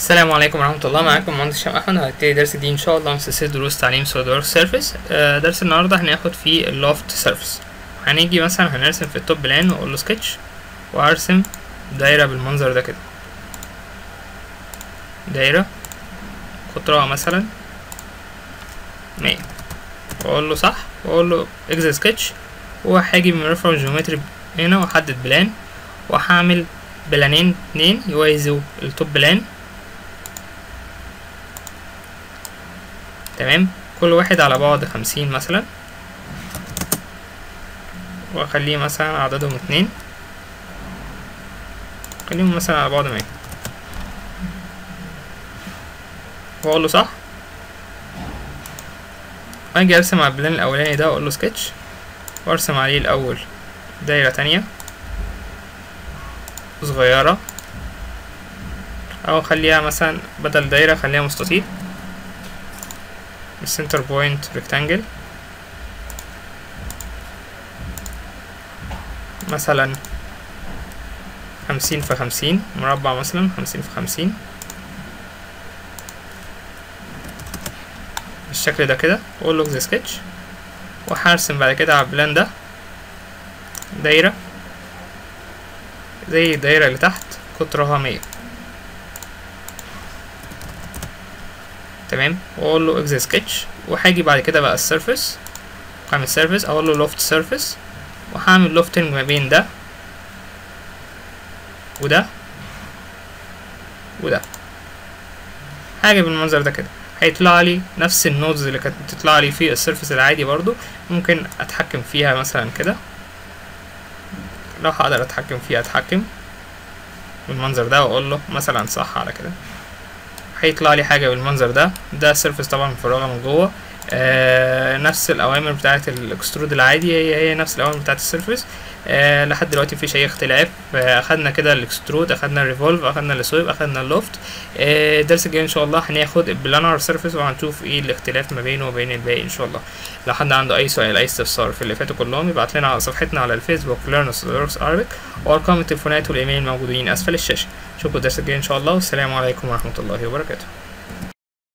السلام عليكم ورحمة الله معاكم مهندس هشام أحمد هنبتدي درس جديد إن شاء الله من سلسلة دروس تعليم سوليد ورك سيرفيس درس النهاردة هناخد فيه اللوفت سيرفيس هنيجي مثلا هنرسم في التوب بلان وأقول له سكتش وأرسم دايرة بالمنظر ده كده دايرة قطرها مثلا مية وأقول له صح وأقول له اكزit سكتش وهاجي من ريفرنس جيومتري هنا وأحدد بلان وهعمل بلانين اتنين يوازوا التوب بلان تمام كل واحد على بعد خمسين مثلا واخليه مثلا عددهم اتنين خليهم مثلا على بعد مية واقول له صح واجي ارسم على البلان الاولاني ده واقول له سكتش وارسم عليه الاول دايرة تانية صغيرة او خليها مثلا بدل دايرة خليها مستطيل السنتر بوينت ريكتانجل مثلا خمسين في خمسين مربع مثلا خمسين في خمسين بالشكل ده كده واقول له سكتش وهرسم بعد كده على البلان ده دايرة زي الدايرة اللي تحت قطرها مية تمام واقول له اكزit سكتش وهاجي بعد كده بقى السيرفيس هعمل سيرفيس اقول له لوفت سيرفيس وهعمل لوفتنج ما بين ده وده وده حاجة بالمنظر ده كده هيطلع لي نفس النودز اللي كانت بتطلع لي في السيرفيس العادي برضو ممكن اتحكم فيها مثلا كده لو هقدر اتحكم فيها اتحكم بالمنظر ده واقول له مثلا صح على كده هيطلع لي حاجه بالمنظر ده ده سيرفيس طبعا مفرغه من جوه آه نفس الاوامر بتاعه الاكسترود العادي هي هي نفس الاوامر بتاعه السيرفيس آه لحد دلوقتي مفيش اي اختلاف آه اخدنا كده الاكسترود اخدنا الريفولف اخدنا السويب اخدنا اللوفت آه الدرس الجاي ان شاء الله هناخد البلانر سيرفيس وهنشوف ايه الاختلاف ما بينه وبين الباقي ان شاء الله لو حد عنده اي سؤال اي استفسار في اللي فاتوا كلهم يبعت لنا على صفحتنا على الفيسبوك ليرنرز ارابيك وارقام التليفونات والايميل موجودين اسفل الشاشه نشوفكم الدرس الجاي ان شاء الله والسلام عليكم ورحمه الله وبركاته